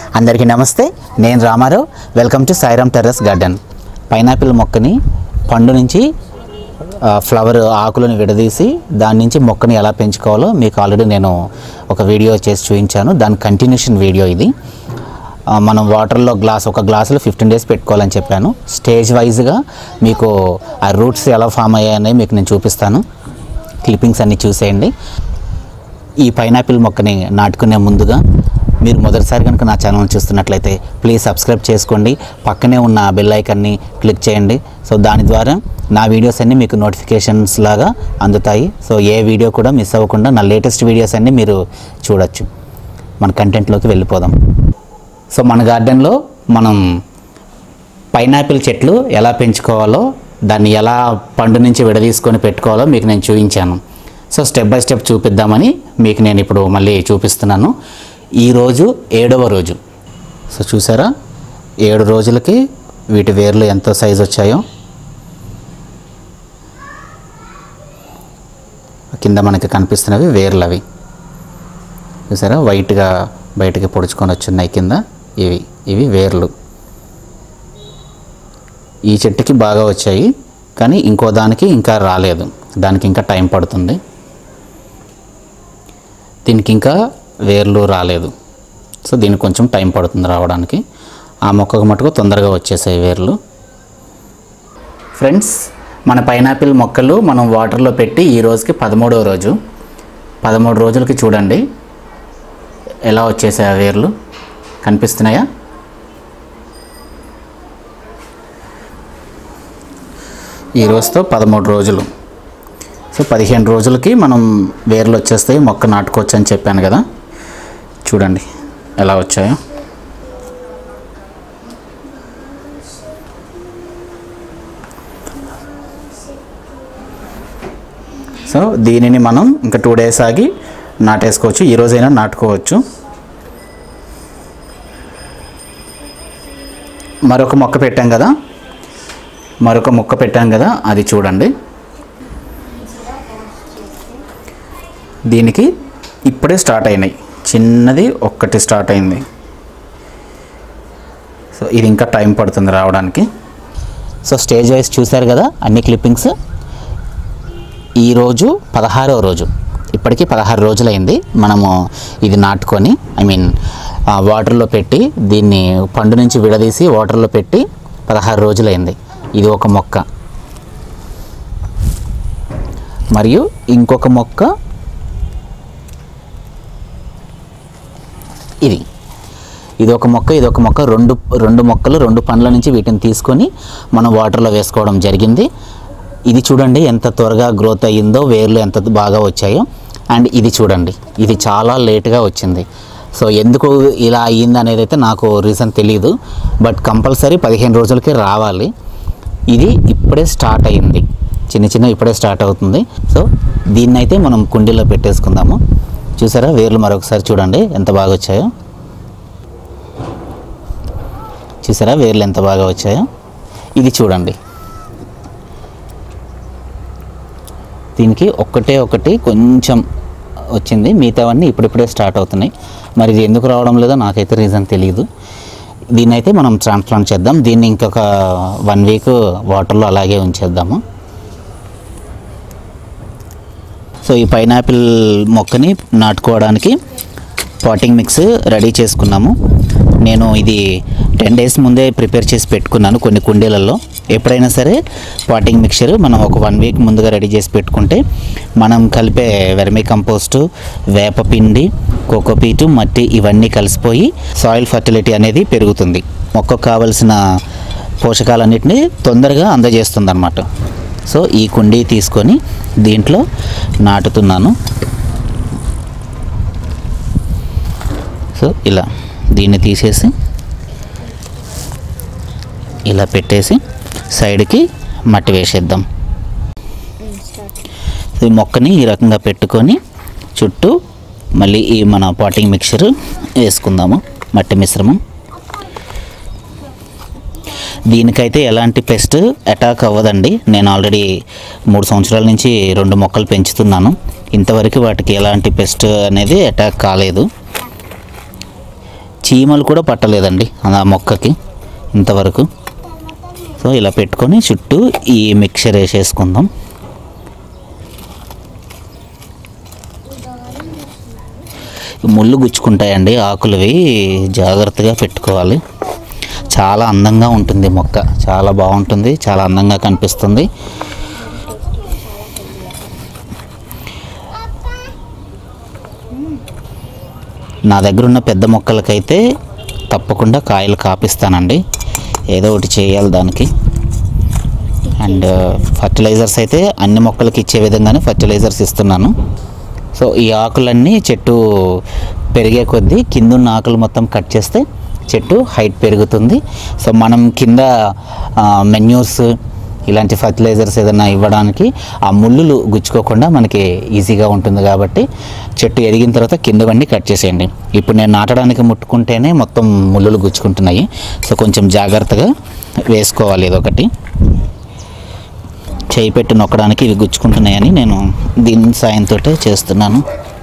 అందరికీ నమస్తే నేను Rama Rao welcome to Sairam terrace garden pineapple మొక్కని పండు నుంచి ఆ, ఫ్లవర్ ఆకులను విడదీసి దాని నుంచి మొక్కని ఎలా పెంచుకోవాలో మీకు ఆల్రెడీ నేను ఒక వీడియో చేసి చూపించాను దాని కంటిన్యూషన్ వీడియో ఇది ఆ, మనం వాటర్లో గ్లాస్ ఒక గ్లాసులో ఫిఫ్టీన్ డేస్ పెట్టుకోవాలని చెప్పాను స్టేజ్ వైజ్గా మీకు ఆ రూట్స్ ఎలా ఫామ్ అయ్యాయని మీకు నేను చూపిస్తాను క్లిప్పింగ్స్ అన్నీ చూసేయండి ఈ పైనాపిల్ మొక్కని నాటుకునే ముందుగా మీరు మొదటిసారి కనుక నా ఛానల్ చూస్తున్నట్లయితే ప్లీజ్ సబ్స్క్రైబ్ చేసుకోండి పక్కనే ఉన్న బెల్ ఐకన్ని క్లిక్ చేయండి సో దాని ద్వారా నా వీడియోస్ అన్నీ మీకు నోటిఫికేషన్స్ లాగా అందుతాయి సో ఏ వీడియో కూడా మిస్ అవ్వకుండా నా లేటెస్ట్ వీడియోస్ అన్నీ మీరు చూడొచ్చు మన కంటెంట్లోకి వెళ్ళిపోదాం సో మన గార్డెన్లో మనం పైనాపిల్ చెట్లు ఎలా పెంచుకోవాలో దాన్ని ఎలా పండు నుంచి విడదీసుకొని పెట్టుకోవాలో మీకు నేను చూపించాను సో స్టెప్ బై స్టెప్ చూపిద్దామని మీకు నేను ఇప్పుడు మళ్ళీ చూపిస్తున్నాను ఈరోజు ఏడవ రోజు సో చూసారా ఏడు రోజులకి వీటి వేర్లు ఎంత సైజు వచ్చాయో కింద మనకి కనిపిస్తున్నవి వేర్లు అవి చూసారా వైట్గా బయటకి పొడుచుకొని వచ్చున్నాయి కింద ఇవి ఇవి వేర్లు ఈ చెట్టుకి బాగా వచ్చాయి కానీ ఇంకో దానికి ఇంకా రాలేదు దానికి ఇంకా టైం పడుతుంది దీనికి ఇంకా వేర్లు రాలేదు సో దీనికి కొంచెం టైం పడుతుంది రావడానికి ఆ మొక్కకు మటుకు తొందరగా వచ్చేసాయి వేర్లు ఫ్రెండ్స్ మన పైనాపిల్ మొక్కలు మనం వాటర్లో పెట్టి ఈ రోజుకి పదమూడవ రోజు పదమూడు రోజులకి చూడండి ఎలా వచ్చేసాయి ఆ వేర్లు కనిపిస్తున్నాయా ఈ రోజుతో పదమూడు రోజులు సో పదిహేను రోజులకి మనం వేర్లు వచ్చేస్తాయి మొక్క నాటుకోవచ్చు అని చెప్పాను కదా చూడండి ఎలా వచ్చాయో సో దీనిని మనం ఇంకా టూ డేస్ ఆగి నాటేసుకోవచ్చు ఈ రోజైనా నాటుకోవచ్చు మరొక మొక్క పెట్టాం కదా మరొక మొక్క పెట్టాం కదా అది చూడండి దీనికి ఇప్పుడే స్టార్ట్ అయినాయి చిన్నది ఒక్కటి స్టార్ట్ అయింది సో ఇది ఇంకా టైం పడుతుంది రావడానికి సో స్టేజ్ వైజ్ చూశారు కదా అన్ని క్లిప్పింగ్స్ ఈరోజు పదహారవ రోజు ఇప్పటికీ పదహారు రోజులైంది మనము ఇది నాటుకొని ఐ మీన్ వాటర్లో పెట్టి దీన్ని పండు నుంచి విడదీసి వాటర్లో పెట్టి పదహారు రోజులైంది ఇది ఒక మొక్క మరియు ఇంకొక మొక్క ఇది ఇది ఒక మొక్క ఇది ఒక మొక్క రెండు రెండు మొక్కలు రెండు పండ్ల నుంచి వీటిని తీసుకొని మనం వాటర్లో వేసుకోవడం జరిగింది ఇది చూడండి ఎంత త్వరగా గ్రోత్ అయ్యిందో వేర్లు ఎంత బాగా వచ్చాయో అండ్ ఇది చూడండి ఇది చాలా లేట్గా వచ్చింది సో ఎందుకు ఇలా అయ్యింది అనేది అయితే నాకు రీజన్ తెలియదు బట్ కంపల్సరీ పదిహేను రోజులకి రావాలి ఇది ఇప్పుడే స్టార్ట్ అయ్యింది చిన్న చిన్న ఇప్పుడే స్టార్ట్ అవుతుంది సో దీన్ని అయితే మనం కుండీలో పెట్టేసుకుందాము చూసారా వేర్లు మరొకసారి చూడండి ఎంత బాగా వచ్చాయో చూసారా వేర్లు ఎంత బాగా వచ్చాయో ఇది చూడండి దీనికి ఒక్కటే ఒకటి కొంచెం వచ్చింది మిగతావన్నీ ఇప్పుడిప్పుడే స్టార్ట్ అవుతున్నాయి మరి ఇది ఎందుకు రావడం లేదో నాకైతే రీజన్ తెలియదు దీన్ని అయితే మనం ట్రాన్స్ప్లాంట్ చేద్దాం దీన్ని ఇంకొక వన్ వీక్ వాటర్లో అలాగే ఉంచేద్దాము సో ఈ పైనాపిల్ మొక్కని నాటుకోవడానికి పాటింగ్ మిక్స్ రెడీ చేసుకున్నాము నేను ఇది టెన్ డేస్ ముందే ప్రిపేర్ చేసి పెట్టుకున్నాను కొన్ని కుండీలలో ఎప్పుడైనా సరే పాటింగ్ మిక్చర్ మనం ఒక వన్ వీక్ ముందుగా రెడీ చేసి పెట్టుకుంటే మనం కలిపే వెర్మి కంపోస్టు వేపపిండి కోకోపీటు మట్టి ఇవన్నీ కలిసిపోయి సాయిల్ ఫర్టిలిటీ అనేది పెరుగుతుంది మొక్కకు కావలసిన పోషకాలన్నింటినీ తొందరగా అందజేస్తుంది అన్నమాట సో ఈ కుండీ తీసుకొని దీంట్లో నాటుతున్నాను సో ఇలా దీన్ని తీసేసి ఇలా పెట్టేసి సైడ్కి మట్టి వేసేద్దాం ఈ మొక్కని ఈ రకంగా పెట్టుకొని చుట్టూ మళ్ళీ ఈ మన పాటింగ్ మిక్చర్ వేసుకుందాము మట్టి మిశ్రమం దీనికైతే ఎలాంటి పెస్ట్ అటాక్ అవ్వదండి నేను ఆల్రెడీ మూడు సంవత్సరాల నుంచి రెండు మొక్కలు పెంచుతున్నాను ఇంతవరకు వాటికి ఎలాంటి పెస్ట్ అనేది అటాక్ కాలేదు చీమలు కూడా పట్టలేదండి ఆ మొక్కకి ఇంతవరకు సో ఇలా పెట్టుకొని చుట్టూ ఈ మిక్చర్ వేసేసుకుందాం ముళ్ళు గుచ్చుకుంటాయండి ఆకులవి జాగ్రత్తగా పెట్టుకోవాలి చాలా అందంగా ఉంటుంది మొక్క చాలా బాగుంటుంది చాలా అందంగా కనిపిస్తుంది నా దగ్గర ఉన్న పెద్ద మొక్కలకైతే తప్పకుండా కాయలు కాపిస్తానండి ఏదో ఒకటి చేయాలి దానికి అండ్ ఫర్టిలైజర్స్ అయితే అన్ని మొక్కలకి ఇచ్చే విధంగానే ఫర్టిలైజర్స్ ఇస్తున్నాను సో ఈ ఆకులన్నీ చెట్టు పెరిగే కొద్దీ కింద ఉన్న ఆకులు మొత్తం కట్ చేస్తే చెట్టు హైట్ పెరుగుతుంది సో మనం కింద మెన్యూర్స్ ఇలాంటి ఫర్టిలైజర్స్ ఏదైనా ఇవ్వడానికి ఆ ముళ్ళులు గుచ్చుకోకుండా మనకి ఈజీగా ఉంటుంది కాబట్టి చెట్టు ఎదిగిన తర్వాత కింద బండి కట్ చేసేయండి ఇప్పుడు నేను నాటడానికి ముట్టుకుంటేనే మొత్తం ముళ్ళులు గుచ్చుకుంటున్నాయి సో కొంచెం జాగ్రత్తగా వేసుకోవాలి ఇదొకటి చేయి పెట్టి నొక్కడానికి ఇవి గుచ్చుకుంటున్నాయని నేను దీని సాయంతో చేస్తున్నాను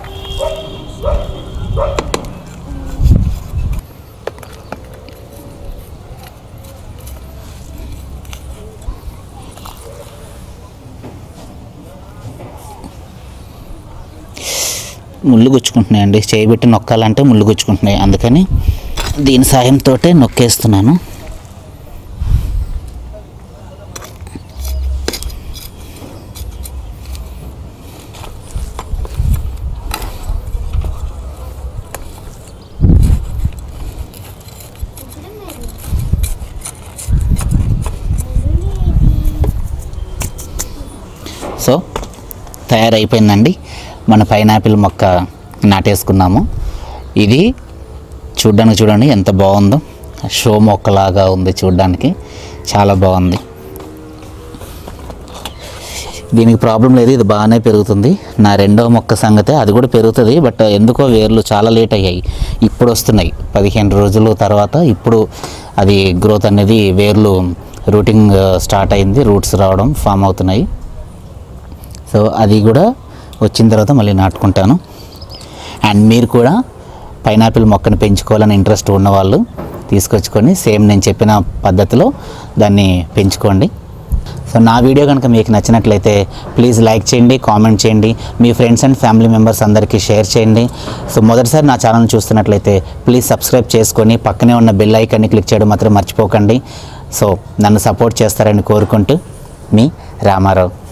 ముళ్ళు గుచ్చుకుంటున్నాయండి చేయి పెట్టి నొక్కాలంటే ముళ్ళు గుచ్చుకుంటున్నాయి అందుకని దీని సాయంతో నొక్కేస్తున్నాను సో తయారైపోయిందండి మన పైనాపిల్ మొక్క నాటేసుకున్నాము ఇది చూడ్డానికి చూడండి ఎంత బాగుందో షో మొక్కలాగా ఉంది చూడ్డానికి చాలా బాగుంది దీనికి ప్రాబ్లం లేదు ఇది బాగానే పెరుగుతుంది నా రెండో మొక్క సంగతే అది కూడా పెరుగుతుంది బట్ ఎందుకో వేర్లు చాలా లేట్ అయ్యాయి ఇప్పుడు వస్తున్నాయి పదిహేను రోజుల తర్వాత ఇప్పుడు అది గ్రోత్ అనేది వేర్లు రూటింగ్ స్టార్ట్ అయింది రూట్స్ రావడం ఫామ్ అవుతున్నాయి సో అది కూడా వచ్చిన తర్వాత మళ్ళీ నాటుకుంటాను అండ్ మీరు కూడా పైనాపిల్ మొక్కను పెంచుకోవాలని ఇంట్రెస్ట్ ఉన్నవాళ్ళు తీసుకొచ్చుకొని సేమ్ నేను చెప్పిన పద్ధతిలో దాన్ని పెంచుకోండి సో నా వీడియో కనుక మీకు నచ్చినట్లయితే ప్లీజ్ లైక్ చేయండి కామెంట్ చేయండి మీ ఫ్రెండ్స్ అండ్ ఫ్యామిలీ మెంబర్స్ అందరికీ షేర్ చేయండి సో మొదటిసారి నా ఛానల్ చూస్తున్నట్లయితే ప్లీజ్ సబ్స్క్రైబ్ చేసుకొని పక్కనే ఉన్న బెల్ ఐకాన్ని క్లిక్ చేయడం మాత్రం మర్చిపోకండి సో నన్ను సపోర్ట్ చేస్తారని కోరుకుంటూ మీ రామారావు